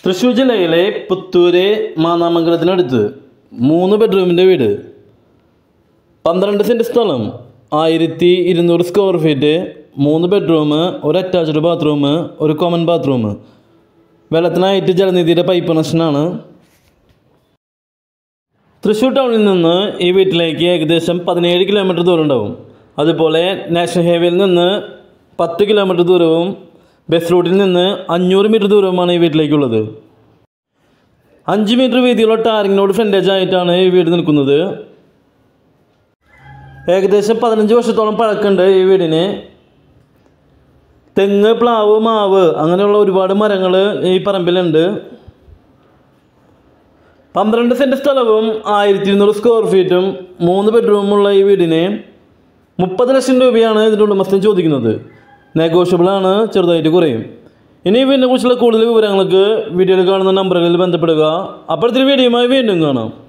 തൃശ്ശൂർ ജില്ലയിലെ പുത്തൂര് മാന്നാമംഗലത്തിനടുത്ത് മൂന്ന് ബെഡ്റൂമിൻ്റെ വീട് പന്ത്രണ്ട് സെൻറ്റ് സ്ഥലം ആയിരത്തി ഇരുന്നൂറ് സ്ക്വയർ ഫീറ്റ് മൂന്ന് ബെഡ്റൂം ഒരു അറ്റാച്ച്ഡ് ബാത്റൂം ഒരു കോമൺ ബാത്റൂം വെള്ളത്തിനായിട്ട് ജലനിധിയുടെ പൈപ്പ് കണക്ഷനാണ് തൃശ്ശൂർ ടൗണിൽ നിന്ന് ഈ വീട്ടിലേക്ക് ഏകദേശം പതിനേഴ് കിലോമീറ്റർ ദൂരം ഉണ്ടാവും അതുപോലെ നാഷണൽ ഹൈവേയിൽ നിന്ന് പത്ത് കിലോമീറ്റർ ദൂരവും ബസ് റൂട്ടിൽ നിന്ന് അഞ്ഞൂറ് മീറ്റർ ദൂരവുമാണ് ഈ വീട്ടിലേക്കുള്ളത് അഞ്ച് മീറ്റർ വീതിയുള്ള ടാറിങ്ങിനോട് ഫ്രണ്ടേജ് ആയിട്ടാണ് ഈ വീട് നിൽക്കുന്നത് ഏകദേശം പതിനഞ്ച് വർഷത്തോളം പഴക്കമുണ്ട് ഈ വീടിന് തെങ്ങ് പ്ലാവ് മാവ് അങ്ങനെയുള്ള ഒരുപാട് മരങ്ങൾ ഈ പറമ്പിലുണ്ട് പന്ത്രണ്ട് സെൻറ്റ് സ്ഥലവും ആയിരത്തി ഇരുന്നൂറ് സ്ക്വയർ ഫീറ്റും മൂന്ന് ബെഡ്റൂമുള്ള ഈ വീടിന് മുപ്പത് ലക്ഷം രൂപയാണ് ഇതിൻ്റെ ഉടമസ്ഥൻ ചോദിക്കുന്നത് നെഗോഷ്യബിൾ ആണ് ചെറുതായിട്ട് കുറയും ഇനി ഇതിനെ കുറിച്ചുള്ള കൂടുതൽ വിവരങ്ങൾക്ക് വീഡിയോയിൽ കാണുന്ന നമ്പറുകളിൽ ബന്ധപ്പെടുക അപ്പോഴത്തെ വീഡിയോയുമായി വീണ്ടും കാണാം